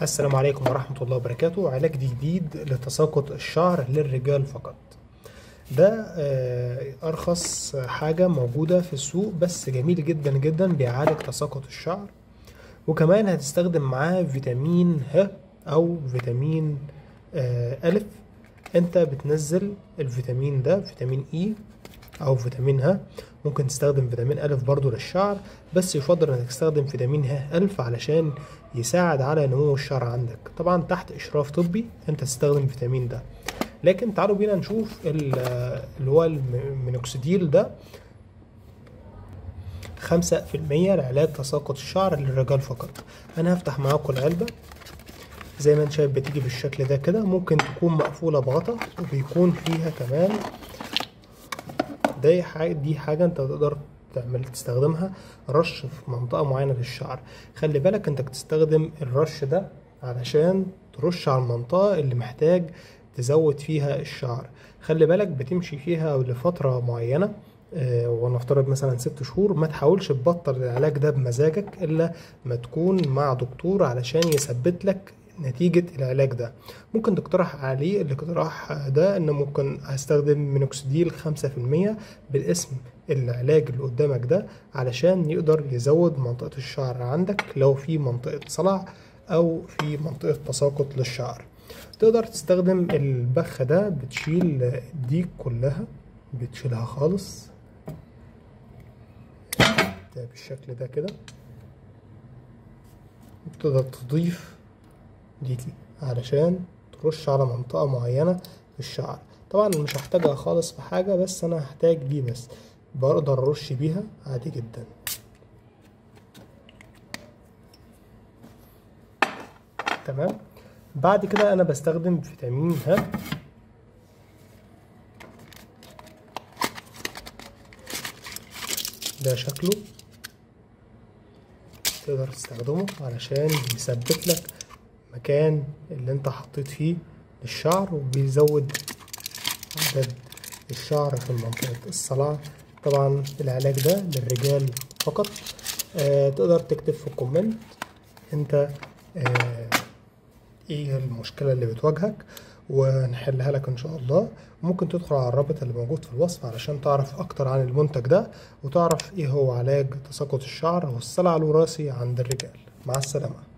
السلام عليكم ورحمة الله وبركاته علاج جديد لتساقط الشعر للرجال فقط ده آه، أرخص حاجة موجودة في السوق بس جميل جدا جدا بيعالج تساقط الشعر وكمان هتستخدم معاه فيتامين ه أو فيتامين آه، ألف أنت بتنزل الفيتامين ده فيتامين إي أو فيتامين ه ممكن تستخدم فيتامين ألف برضو للشعر بس يفضل انك تستخدم فيتامين ه ألف علشان يساعد على نمو الشعر عندك طبعا تحت إشراف طبي انت تستخدم فيتامين ده لكن تعالوا بينا نشوف ال- اللي هو المينوكسيديل ده خمسة في المية لعلاج تساقط الشعر للرجال فقط أنا هفتح معاكم العلبة زي ما انت شايف بتيجي بالشكل ده كده ممكن تكون مقفولة بغطا وبيكون فيها كمان دي حاجة دي حاجة انت تقدر تعمل تستخدمها رش في منطقة معينة للشعر خلي بالك انك تستخدم الرش ده علشان ترش على المنطقة اللي محتاج تزود فيها الشعر خلي بالك بتمشي فيها لفترة معينة اه ونفترض مثلا ست شهور ما تحاولش تبطل العلاج ده بمزاجك الا ما تكون مع دكتور علشان يثبت لك نتيجة العلاج ده ممكن تقترح عليه الاقتراح ده ان ممكن هستخدم مينوكسيديل خمسة في المية بالاسم العلاج اللي قدامك ده علشان يقدر يزود منطقة الشعر عندك لو في منطقة صلع او في منطقة تساقط للشعر تقدر تستخدم البخ ده بتشيل الديك كلها بتشيلها خالص ده بالشكل ده كده تقدر تضيف ديكي علشان ترش على منطقة معينة في الشعر طبعا مش هحتاجها خالص في حاجة بس انا هحتاج دي بس بقدر ارش بيها عادي جدا تمام بعد كده انا بستخدم فيتامين ه ده شكله تقدر تستخدمه علشان يثبت لك مكان اللي انت حطيت فيه الشعر وبيزود عدد الشعر في منطقة الصلع طبعا العلاج ده للرجال فقط آه تقدر تكتب في الكومنت انت آه ايه المشكلة اللي بتواجهك ونحلها لك ان شاء الله ممكن تدخل على الرابط اللي موجود في الوصف علشان تعرف اكتر عن المنتج ده وتعرف ايه هو علاج تساقط الشعر والصلع الوراثي عند الرجال مع السلامه